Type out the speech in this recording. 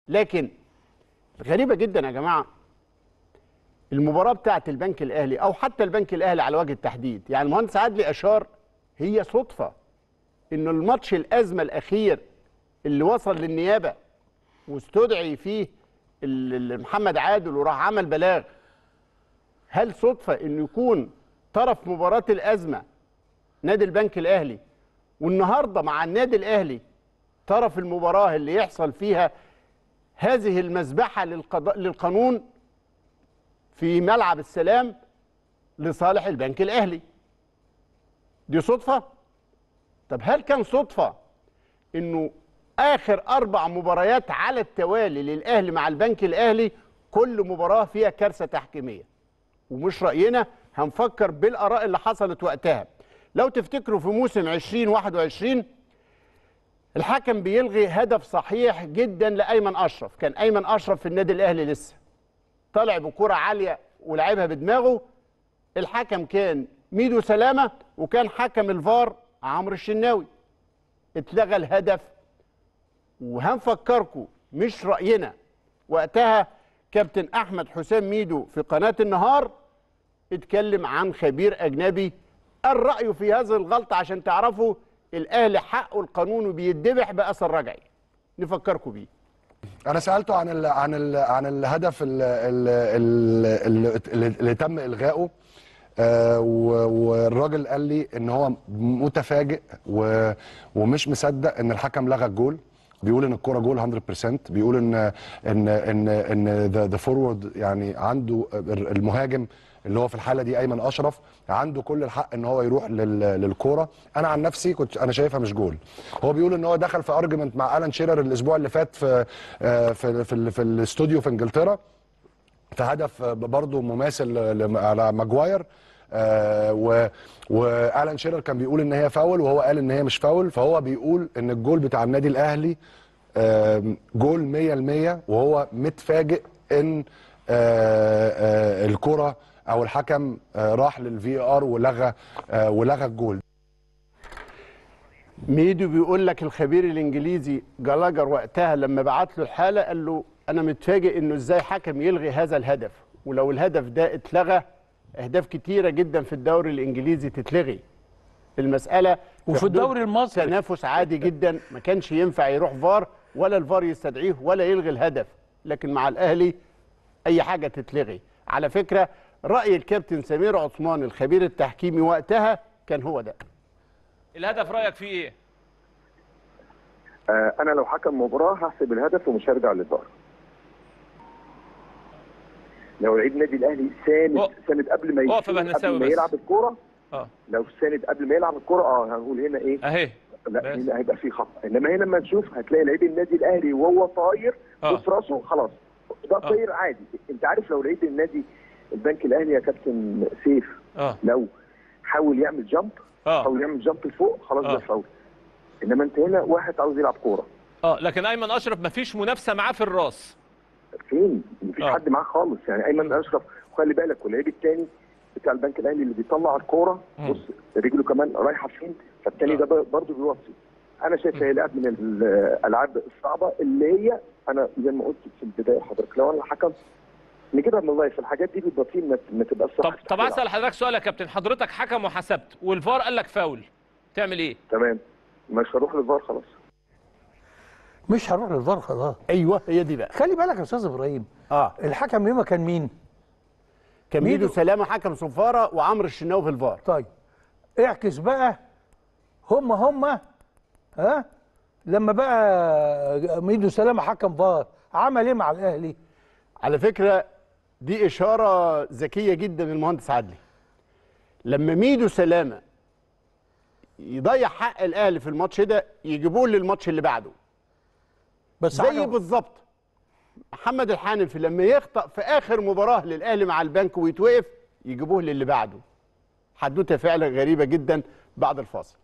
لكن غريبه جدا يا جماعه المباراه بتاعه البنك الاهلي او حتى البنك الاهلي على وجه التحديد يعني المهندس عدلي اشار هي صدفه ان الماتش الازمه الاخير اللي وصل للنيابه واستدعي فيه ال- ال- محمد عادل وراح عمل بلاغ هل صدفه انه يكون طرف مباراه الازمه نادي البنك الاهلي والنهارده مع النادي الاهلي طرف المباراه اللي يحصل فيها هذه المذبحه للقضاء للقانون في ملعب السلام لصالح البنك الاهلي دي صدفه طب هل كان صدفه انه اخر اربع مباريات على التوالي للاهلي مع البنك الاهلي كل مباراه فيها كارثه تحكيميه ومش راينا هنفكر بالاراء اللي حصلت وقتها لو تفتكروا في موسم 2021 الحكم بيلغي هدف صحيح جدا لايمن اشرف كان ايمن اشرف في النادي الاهلي لسه طلع بكره عاليه ولعبها بدماغه الحكم كان ميدو سلامه وكان حكم الفار عمرو الشناوي اتلغى الهدف وهنفكركم مش راينا وقتها كابتن احمد حسام ميدو في قناه النهار اتكلم عن خبير اجنبي الراي في هذه الغلطه عشان تعرفوا الاهلي حقه القانوني بيتذبح باثر رجعي نفكركم بيه انا سالته عن ال عن ال عن الهدف ال- ال- ال- اللي, اللي تم الغائه آه، و- والراجل قال لي ان هو متفاجئ و- ومش مصدق ان الحكم لغى الجول بيقول ان الكوره جول 100% بيقول ان ان ان ان ذا فورورد يعني عنده المهاجم اللي هو في الحاله دي ايمن اشرف عنده كل الحق ان هو يروح لل- للكوره انا عن نفسي كنت انا شايفها مش جول هو بيقول ان هو دخل في ارجيومنت مع الان شيرر الاسبوع اللي فات في آه، في في, ال- في الاستوديو في انجلترا في هدف برضه مماثل ل- على ماجواير آه و والان شيرر كان بيقول ان هي فاول وهو قال ان هي مش فاول فهو بيقول ان الجول بتاع النادي الاهلي آم، جول 100% وهو متفاجئ ان آه، آه، الكره او الحكم آه، راح للفي ار ولغى آه، ولغى الجول ميدو بيقول لك الخبير الانجليزي جلاجر وقتها لما بعت له الحاله قال له انا متفاجئ انه ازاي حكم يلغي هذا الهدف ولو الهدف ده اتلغى اهداف كتيره جدا في الدوري الانجليزي تتلغي المساله في وفي حدود الدوري المصري. تنافس عادي جدا ما كانش ينفع يروح فار ولا الفار يستدعيه ولا يلغي الهدف لكن مع الاهلي اي حاجه تتلغي على فكره راي الكابتن سمير عثمان الخبير التحكيمي وقتها كان هو ده الهدف رايك فيه ايه؟ آه، انا لو حكم مباراه هحسب الهدف ومش هرجع للفار لو لعيب النادي الاهلي ساند أوه. ساند قبل ما أقف يا يشوط بهنساوي قبل ما بس. يلعب الكوره اه لو ساند قبل ما يلعب الكوره اه هنقول هنا ايه اهي لا بس. هنا هيبقى في خطا انما هنا لما تشوف هتلاقي لعيب النادي الاهلي وهو طاير آه. بص راسه خلاص ده طاير عادي انت عارف لو لعيب النادي البنك الاهلي يا كابتن سيف اه لو حاول يعمل جامب اه حاول يعمل جامب لفوق خلاص آه. ده فاول انما انت هنا واحد عاوز يلعب كوره اه لكن ايمن اشرف مفيش منافسه معاه في الراس فين؟ مفيش آه. حد معاه خالص يعني ايمن اشرف وخلي بالك واللعيب الثاني بتاع البنك الاهلي اللي بيطلع الكوره مم. بص رجله كمان رايحه فين فالثاني آه. ده برضه بيوصي انا شايف هي لعب من الالعاب الصعبه اللي هي انا زي ما قلت في البدايه حضرتك لو انا حكم نجيبها من الله في الحاجات دي بيبقى فيه ما- ما تبقاش صح طب طب اسال حضرتك سؤال يا كابتن حضرتك حكم وحسبت والفار قال لك فاول تعمل ايه؟ تمام مش هروح للفار خلاص مش هروح للفار خلاص ايوه هي دي بقى خلي بالك يا استاذ ابراهيم اه الحكم يومها كان مين كان ميدو ميدو. سلامه حكم صفاره وعمرو الشناوي في الفار طيب اعكس بقى هم هم ها لما بقى ميدو سلامه حكم فار عمل ايه مع الاهلي على فكره دي اشاره ذكيه جدا من المهندس عدلي لما ميدو سلامه يضيع حق الاهلي في الماتش ده يجيبوه للماتش اللي بعده بس زي حاجة بالظبط محمد الحانفي لما يخطأ في اخر مباراه للاهلي مع البنك ويتوقف يجيبوه للي بعده حدوته فعلا غريبه جدا بعد الفاصل